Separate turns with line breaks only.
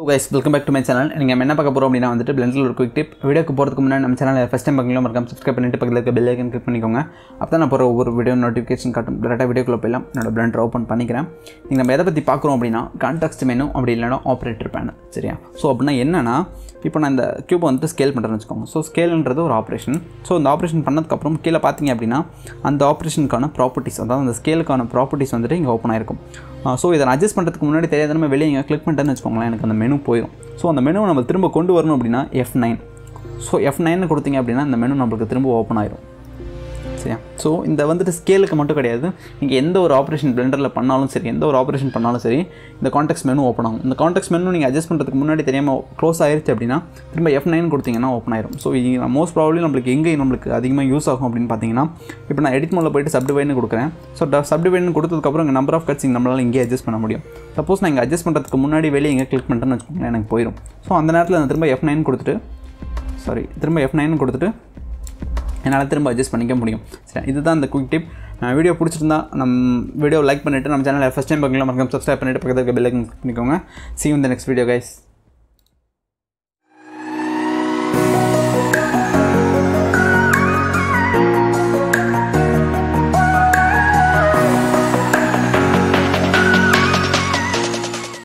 guys welcome back to my channel நீங்கள் என்ன பார்க்க போகிறோம் அப்படின்னா வந்துட்டு பிளண்டில் ஒரு குவிக் டிப் வீடியோக்கு போகிறதுக்கு முன்னாடி நம்ம சேனல் ஃபஸ்ட் டைம் பார்க்கலாம் மறக்காம சப்ஸ்கிரைப் பண்ணிட்டு பக்கத்தில் இருக்க பெல் ஐக்கன் கிளிக் பண்ணிக்கோங்க அப்போ தான் நான் போகிற ஒவ்வொரு வீடியோ நோட்டிஃபிகேஷன் காட்டும் டேரெக்டாக வீடியோக்குள்ளே போயிடலாம் என்னோட பிளண்டர் ஓப்பன் பண்ணிக்கிறேன் நீங்கள் நம்ம எதை பற்றி பார்க்குறோம் அப்படின்னா கான்டாக்ட் மெனு அப்படி இல்லைனா ஆப்ரேட்டர் பேனல் சரியா ஸோ அப்படின்னா என்னன்னா இப்போ நான் இந்த க்யூப் வந்துட்டு ஸ்கேல் பண்ணுறேன்னு வச்சுக்கோங்க ஸோ ஸ்கேலுன்றது ஒரு ஆப்ரேஷன் ஸோ இந்த ஆப்ரேஷன் பண்ணதுக்கப்புறம் கீழே பார்த்தீங்க அப்படின்னா அந்த ஆப்ரேஷனுக்கான ப்ராப்பர்ட்டிஸ் அதாவது அந்த ஸ்கேலுக்கான ப்ராப்பர்ட்டிஸ் வந்துட்டு இங்கே ஓப்பன் ஆயிருக்கும் ஸோ இதை நான் அட்ஜஸ்ட் பண்ணுறதுக்கு முன்னாடி தெரியாத நம்ம வெளியே இங்கே கிளிக் பண்ணிட்டேன்னு வச்சுக்கோங்களேன் எனக்கு அந்த மெனு போயிடும் ஸோ அந்த மெனுவை நம்ம திரும்ப கொண்டு வரணும் அப்படின்னா F nine so F nine கொடுத்தீங்க அப்படின்னா இந்த மெனு நம்மளுக்கு திரும்ப ஓப்பன் ஆயிரும் சரியா ஸோ இந்த வந்துட்டு ஸ்கேலுக்கு மட்டும் கிடையாது நீங்கள் எந்த ஒரு ஆப்ரேஷன் பிளெண்டரில் பண்ணாலும் சரி எந்த ஒரு ஆப்ரேஷன் பண்ணாலும் சரி இந்த கான்டெக்ட் மெனு ஓப்பன் ஆகும் இந்த கான்டெக்ட் மெனு நீங்கள் அட்ஜஸ்ட் பண்ணுறதுக்கு முன்னாடி தெரியாமல் க்ளோஸ் ஆயிருச்சு அப்படின்னா திரும்ப எஃப் நைன் கொடுத்தீங்கன்னா ஓப்பன் ஆயிரும் ஸோ இது மோஸ்ட் ப்ராப்ளி நம்மளுக்கு எங்கே நம்மளுக்கு அதிகமாக யூஸ் ஆகும் அப்படின்னு பார்த்தீங்கன்னா இப்போ நான் எடிட் மோடில் போயிட்டு சப்டிவைட்னு கொடுக்குறேன் ஸோ சப்டிவைட்னு கொடுத்ததுக்கப்புறம் இங்கே நம்பர் ஆஃப் கட்ஸ் நம்மளால் இங்கே அட்ஜஸ்ட் பண்ண முடியும் சப்போஸ் நான் இங்கே அட்ஜஸ்ட் பண்ணுறதுக்கு முன்னாடி வெளியே எங்கே கிளிக் பண்ணிட்டேன்னு வச்சுக்கோங்களேன் எனக்கு போயிடும் ஸோ அந்த நேரத்தில் நான் திரும்ப எஃப் நைன் கொடுத்துட்டு சாரி திரும்ப எஃப் நைன் கொடுத்துட்டு என்னால் திரும்ப அட்ஜஸ்ட் பண்ணிக்க முடியும் சரி இதுதான் இந்த குயிக் டிப் வீடியோ பிடிச்சிருந்தா நம்ம வீடியோ லைக் பண்ணிவிட்டு நம்ம சேனலில் ஃபஸ்ட் டைம் பார்க்கலாம் மறக்காம சப்ஸ்கிரைப் பண்ணிவிட்டு பக்கத்தில் இருக்க பெல் ஐக்கன் click பண்ணிக்கோங்க see you in the next video guys